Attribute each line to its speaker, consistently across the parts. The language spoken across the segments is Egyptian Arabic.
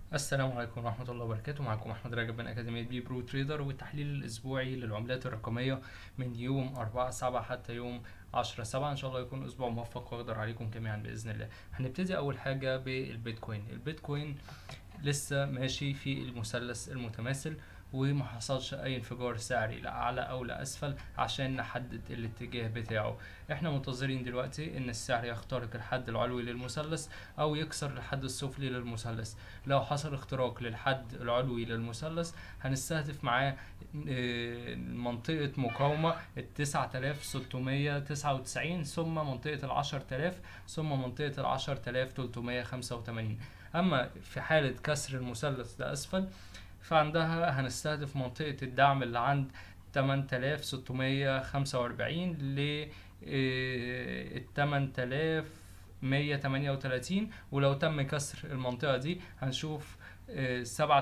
Speaker 1: السلام عليكم ورحمة الله وبركاته معكم أحمد رجب من أكاديمية بي برو تريدر والتحليل الأسبوعي للعملات الرقمية من يوم أربعة سبعة حتى يوم عشرة سبعة إن شاء الله يكون أسبوع موفق وأقدر عليكم جميعا بإذن الله هنبتدي أول حاجة بالبيتكوين البيتكوين لسه ماشي في المثلث المتماثل وما حصلش اي انفجار سعري لا اعلى او لا اسفل عشان نحدد الاتجاه بتاعه احنا منتظرين دلوقتي ان السعر يخترق الحد العلوي للمثلث او يكسر الحد السفلي للمثلث لو حصل اختراق للحد العلوي للمثلث هنستهدف معاه آه، منطقة مقاومة التسعة آلاف ستمية تسعة وتسعين ثم منطقة العشر تلاف ثم منطقة العشر تلاف تلتمية خمسة وتمانين أما في حالة كسر المثلث ده أسفل فعندها هنستهدف منطقة الدعم اللي عند 8645 ل 8138 ولو تم كسر المنطقة دي هنشوف آه،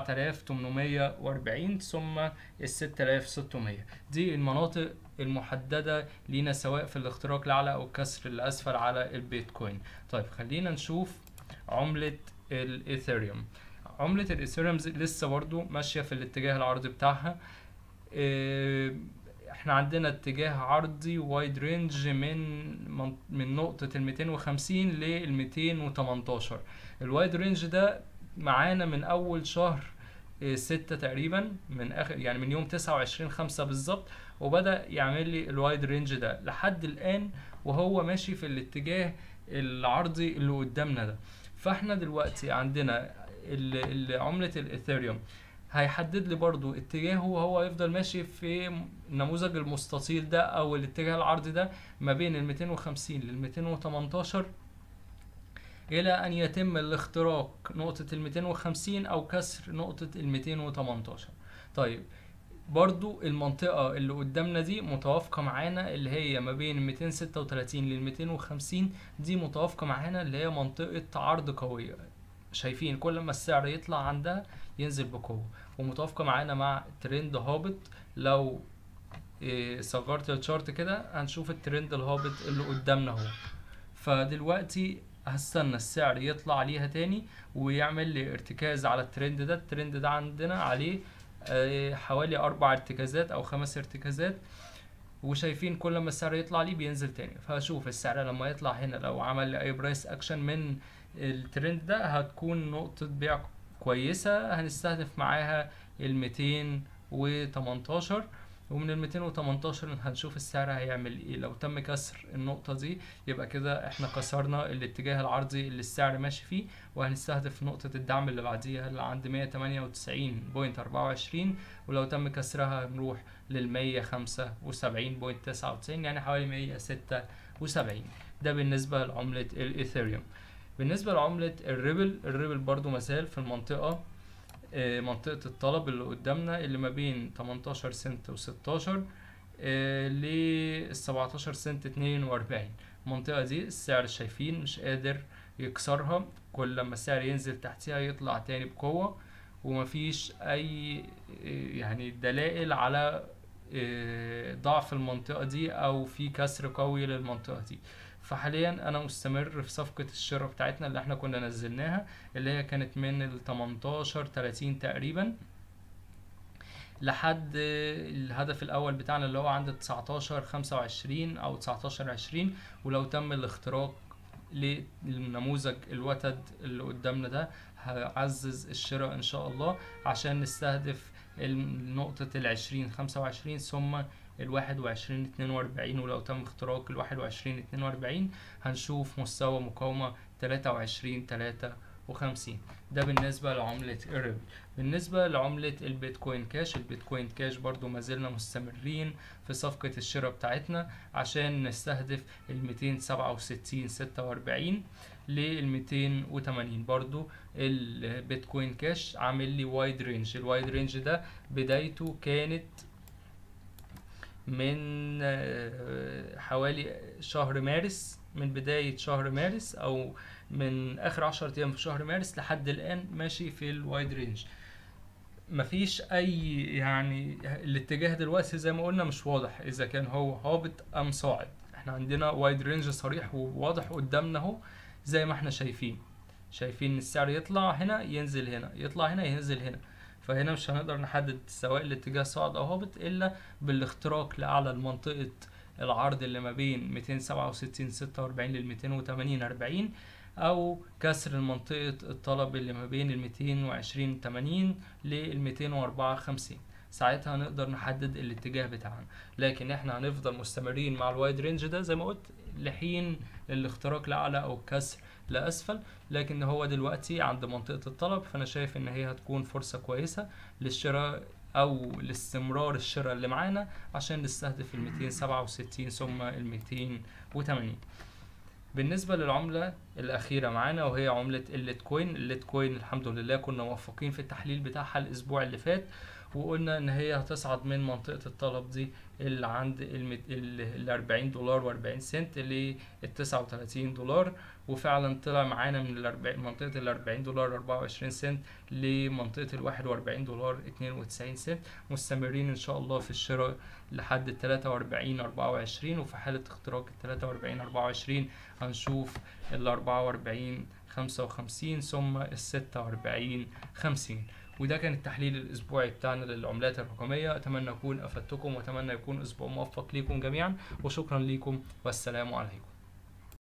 Speaker 1: 7840 ثم ال 6600 دي المناطق المحددة لينا سواء في الاختراق الأعلى أو الكسر الأسفل على البيتكوين طيب خلينا نشوف عملة الإيثيريوم عملة الإيثيريوم زي- لسه برضو ماشية في الاتجاه العرضي بتاعها إيه، احنا عندنا اتجاه عرضي وايد رينج من من- من نقطة ال 250 لل 218 الوايد رينج ده معانا من أول شهر إيه، ستة تقريبا من آخر يعني من يوم 29 خمسة بالظبط وبدأ يعمل لي الوايد رينج ده لحد الآن وهو ماشي في الاتجاه العرضي اللي قدامنا ده فاحنا دلوقتي عندنا ال- ال- عملة الإيثيريوم هيحدد لي برضو اتجاهه وهو يفضل ماشي في النموذج المستطيل ده او الاتجاه العرضي ده ما بين ال 250 لل 218 الى ان يتم الاختراق نقطة ال 250 او كسر نقطة ال 218 طيب برضو المنطقة اللي قدامنا دي متوافقة معانا اللي هي ما بين 236 لل 250 دي متوافقة معانا اللي هي منطقة عرض قوية شايفين كل ما السعر يطلع عندها ينزل بقوة ومتوافقة معانا مع ترند هابط لو إيه، صغرت الشارت كده هنشوف الترند الهابط اللي قدامنا اهو فدلوقتي هستنى السعر يطلع عليها تاني ويعمل لي ارتكاز على الترند ده الترند ده عندنا عليه آه، حوالي اربع ارتكازات او خمس ارتكازات وشايفين كل ما السعر يطلع ليه بينزل تاني فهشوف السعر لما يطلع هنا لو عمل لي اي برايس اكشن من الترند ده هتكون نقطة بيع كويسة هنستهدف معاها ال 218 ومن ال 218 هنشوف السعر هيعمل ايه لو تم كسر النقطة دي يبقى كده احنا كسرنا الاتجاه العرضي اللي السعر ماشي فيه وهنستهدف نقطة الدعم اللي بعديها اللي عند 198.24 ولو تم كسرها هنروح لل 175.99 يعني حوالي 176 ده بالنسبة لعملة الإيثيريوم بالنسبة لعملة الريبل الريبل برضو مسال في المنطقة آه، منطقة الطلب اللي قدامنا اللي ما بين 18 سنت و 16 ل 17 سنت 42 المنطقة دي السعر شايفين مش قادر يكسرها كل لما السعر ينزل تحتها يطلع تاني بقوة ومفيش أي آه، يعني دلائل على آه، ضعف المنطقة دي أو في كسر قوي للمنطقة دي فحاليا انا مستمر في صفقة الشراء بتاعتنا اللي احنا كنا نزلناها اللي هي كانت من ال 18 30 تقريبا لحد الهدف الاول بتاعنا اللي هو عند 19 25 او 19 20 ولو تم الاختراق للنموذج الوتد اللي قدامنا ده هعزز الشراء ان شاء الله عشان نستهدف ال- نقطة العشرين خمسة وعشرين ثم الواحد وعشرين اتنين واربعين ولو تم اختراق الواحد وعشرين اتنين واربعين هنشوف مستوى مقاومة تلاتة وعشرين تلاتة وخمسين ده بالنسبة لعملة الريبل بالنسبة لعملة البيتكوين كاش البيتكوين كاش برضو ما زلنا مستمرين في صفقة الشراء بتاعتنا عشان نستهدف الميتين سبعة وستين ستة واربعين للميتين وتمانين برضو البيتكوين كاش عامل لي وايد رينج الوايد رينج ده بدايته كانت من آه، حوالي شهر مارس من بداية شهر مارس أو من آخر عشرة أيام في شهر مارس لحد الآن ماشي في الوايد رينج مفيش أي يعني الاتجاه دلوقتي زي ما قلنا مش واضح إذا كان هو هابط أم صاعد احنا عندنا وايد رينج صريح وواضح قدامنا اهو زي ما احنا شايفين شايفين ان السعر يطلع هنا ينزل هنا يطلع هنا ينزل هنا فهنا مش هنقدر نحدد سواء الاتجاه صاعد او هابط الا بالاختراق لاعلى منطقه العرض اللي ما بين 267 46 لل 280 40 او كسر منطقه الطلب اللي ما بين ال 220 80 لل 204 50 ساعتها نقدر نحدد الاتجاه بتاعنا لكن احنا هنفضل مستمرين مع الوايد رينج ده زي ما قلت لحين الاختراق لاعلى او الكسر لاسفل لكن هو دلوقتي عند منطقه الطلب فانا شايف ان هي هتكون فرصه كويسه للشراء او لاستمرار الشراء اللي معانا عشان نستهدف ال 267 ثم ال 280 بالنسبة للعملة الأخيرة معانا وهي عملة الليتكوين الليتكوين الحمد لله كنا موفقين في التحليل بتاعها الأسبوع اللي فات وقلنا ان هي هتصعد من منطقة الطلب دي اللي عند ال 40 دولار و40 سنت ل 39 دولار وفعلا طلع معانا من ال منطقة ال 40 دولار 24 سنت لمنطقة ال 41 دولار 92 سنت مستمرين ان شاء الله في الشراء لحد ال 43 24 وفي حالة اختراق ال 43 24 هنشوف ال 44 55 ثم ال 46 50 وده كان التحليل الاسبوعي بتاعنا للعملات الرقميه اتمنى اكون افدتكم واتمنى يكون اسبوع موفق ليكم جميعا وشكرا ليكم والسلام عليكم